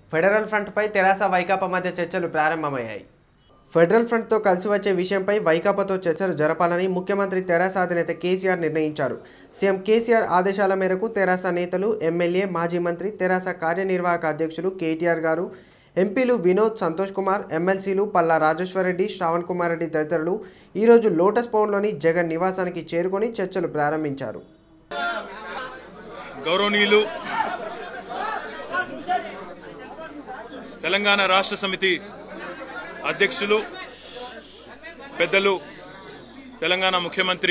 Federal ఫ్రంట్పై తెరాస వైకాపా మధ్య చర్చలు ప్రారంభమయ్యాయి ఫెడరల్ ఫ్రంట్తో కలిసి వచ్చే విషయంపై వైకాపాతో చర్చలు జరపాలని ముఖ్యమంత్రి తెరాస అధినేత కేసీఆర్ నిర్ణయించారు సీఎం కేసీఆర్ ఆదేశాల మేరకు తెరాస నేతలు ఎమ్మెల్యే మాజీ మంత్రి తెరాస కార్యనిర్వాహక అధ్యక్షులు కేటీఆర్ గారు ఎంపీలు వినోద్ సంతోష్ కుమార్ ఎమ్మెల్సీలు పల్లా రాజేశ్వరరెడ్డి శ్రావణ్ కుమార్ రెడ్డి తదితరులు ఈరోజు లోటస్ పౌండ్లోని జగన్ నివాసానికి చేరుకొని చర్చలు ప్రారంభించారు గౌరవనీయులు తెలంగాణ రాష్ట్ర సమితి అధ్యక్షులు పెద్దలు తెలంగాణ ముఖ్యమంత్రి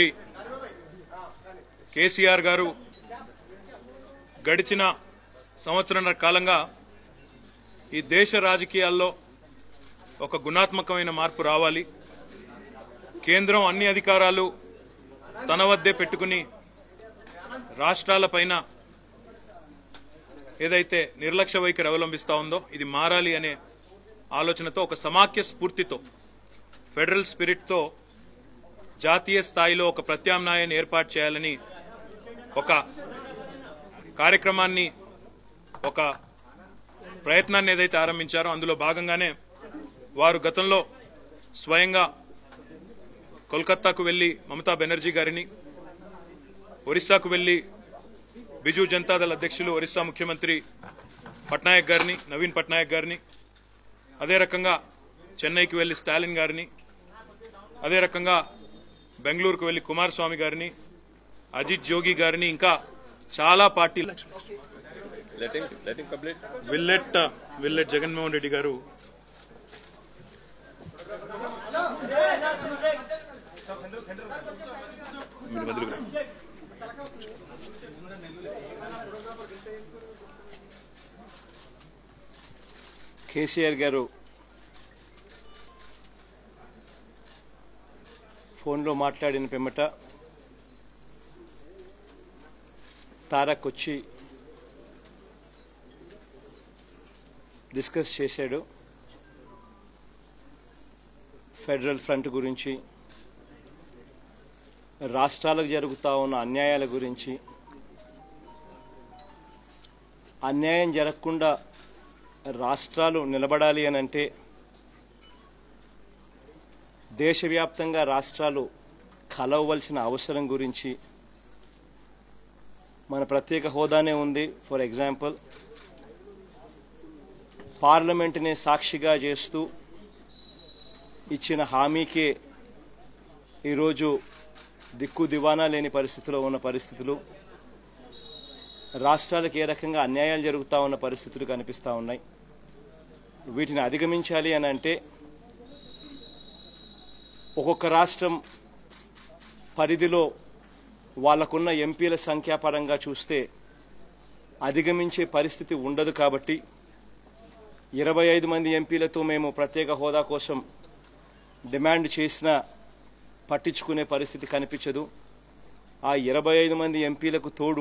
కేసీఆర్ గారు గడిచిన సంవత్సరంన్నర కాలంగా ఈ దేశ రాజకీయాల్లో ఒక గుణాత్మకమైన మార్పు రావాలి కేంద్రం అన్ని అధికారాలు తన వద్దే పెట్టుకుని రాష్ట్రాలపైన ఏదైతే నిర్లక్ష్య వైఖరి అవలంబిస్తా ఉందో ఇది మారాలి అనే ఆలోచనతో ఒక సమాఖ్య స్ఫూర్తితో ఫెడరల్ స్పిరిట్తో జాతీయ స్థాయిలో ఒక ప్రత్యామ్నాయాన్ని ఏర్పాటు చేయాలని ఒక కార్యక్రమాన్ని ఒక ప్రయత్నాన్ని ఏదైతే ఆరంభించారో అందులో భాగంగానే వారు గతంలో స్వయంగా కోల్కతాకు వెళ్లి మమతా బెనర్జీ గారిని ఒరిస్సాకు వెళ్లి బిజు జనతాదళ్ అధ్యక్షులు ఒరిస్సా ముఖ్యమంత్రి పట్నాయక్ గారిని నవీన్ పట్నాయక్ గారిని అదే రకంగా చెన్నైకి వెళ్లి స్టాలిన్ గారిని అదే రకంగా బెంగళూరుకు వెళ్లి కుమారస్వామి గారిని అజిత్ జోగి గారిని ఇంకా చాలా పార్టీలు Let him, let him complete. Will let will let Jaganmohan Reddy garu మీరు మధ్యలోకి రండి. కేసీఆర్ గారు ఫోన్లో మాట్లాడిన పిమ్మట తారక్ వచ్చి డిస్కస్ చేశాడు ఫెడరల్ ఫ్రంట్ గురించి రాష్ట్రాలకు జరుగుతా ఉన్న అన్యాయాల గురించి అన్యాయం జరగకుండా రాష్ట్రాలు నిలబడాలి అని అంటే దేశవ్యాప్తంగా రాష్ట్రాలు కలవవలసిన అవసరం గురించి మన ప్రత్యేక హోదానే ఉంది ఫర్ ఎగ్జాంపుల్ పార్లమెంటుని సాక్షిగా చేస్తూ ఇచ్చిన హామీకే ఈరోజు దిక్కు దివానా లేని పరిస్థితిలో ఉన్న పరిస్థితులు రాష్ట్రాలకు ఏ రకంగా అన్యాయాలు జరుగుతూ ఉన్న పరిస్థితులు కనిపిస్తూ ఉన్నాయి వీటిని అధిగమించాలి అని అంటే ఒక్కొక్క రాష్ట్రం పరిధిలో వాళ్లకున్న ఎంపీల సంఖ్యాపరంగా చూస్తే అధిగమించే పరిస్థితి ఉండదు కాబట్టి ఇరవై ఐదు మంది ఎంపీలతో మేము ప్రత్యేక హోదా కోసం డిమాండ్ చేసినా పట్టించుకునే పరిస్థితి కనిపించదు ఆ ఇరవై ఐదు మంది ఎంపీలకు తోడు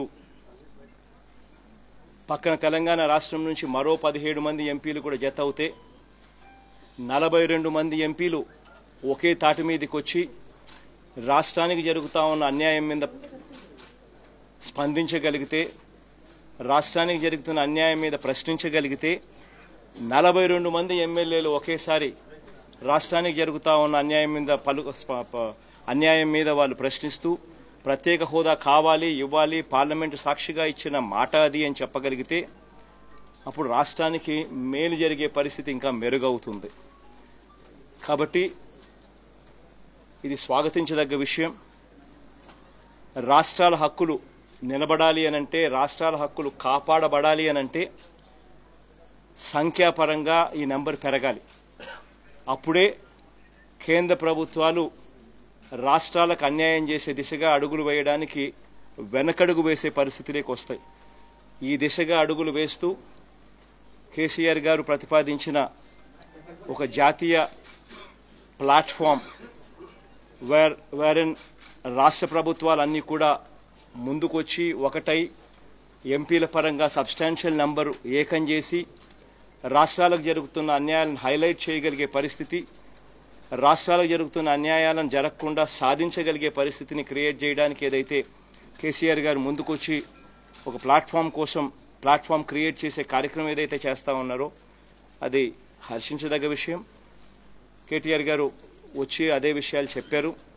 పక్కన తెలంగాణ రాష్ట్రం నుంచి మరో పదిహేడు మంది ఎంపీలు కూడా జత అవుతే నలభై రెండు మంది ఎంపీలు ఒకే తాటి మీదకి వచ్చి రాష్ట్రానికి జరుగుతా ఉన్న అన్యాయం మీద స్పందించగలిగితే రాష్ట్రానికి జరుగుతున్న అన్యాయం మీద ప్రశ్నించగలిగితే నలభై రెండు మంది ఎమ్మెల్యేలు ఒకేసారి రాష్ట్రానికి జరుగుతా ఉన్న అన్యాయం మీద పలు స్ప- ప- అన్యాయం మీద వాళ్ళు ప్రశ్నిస్తూ ప్రత్యేక హోదా కావాలి ఇవ్వాలి పార్లమెంటు సాక్షిగా ఇచ్చిన మాట అది అని చెప్పగలిగితే అప్పుడు రాష్ట్రానికి మేలు జరిగే పరిస్థితి ఇంకా మెరుగవుతుంది కాబట్టి ఇది స్వాగతించదగ్గ విషయం రాష్ట్రాల హక్కులు నిలబడాలి అనంటే రాష్ట్రాల హక్కులు కాపాడబడాలి అనంటే సంఖ్యాపరంగా ఈ నెంబర్ పెరగాలి అప్పుడే కేంద్ర ప్రభుత్వాలు రాష్ట్రాలకు అన్యాయం చేసే దిశగా అడుగులు వేయడానికి వెనకడుగు వేసే పరిస్థితిలోకి వస్తాయి ఈ దిశగా అడుగులు వేస్తూ కేసీఆర్ గారు ప్రతిపాదించిన ఒక జాతీయ ప్లాట్ఫామ్ వేర్ వేరన్ రాష్ట్ర ప్రభుత్వాలన్నీ కూడా ముందుకొచ్చి ఒకటై ఎంపీల పరంగా సబ్స్టాన్షియల్ నంబరు ఏకం చేసి రాష్ట్రాలకు జరుగుతున్న అన్యాయాలను హైలైట్ చేయగలిగే పరిస్థితి రాష్ట్రాలకు జరుగుతున్న అన్యాయాలను జరగకుండా సాధించగలిగే పరిస్థితిని క్రియేట్ చేయడానికి ఏదైతే కేసీఆర్ గారు ముందుకొచ్చి ఒక ప్లాట్ఫామ్ కోసం ప్లాట్ఫామ్ క్రియేట్ చేసే కార్యక్రమం ఏదైతే చేస్తా ఉన్నారో అది హర్షించదగ్గ విషయం కేటీఆర్ గారు వచ్చి అదే విషయాలు చెప్పారు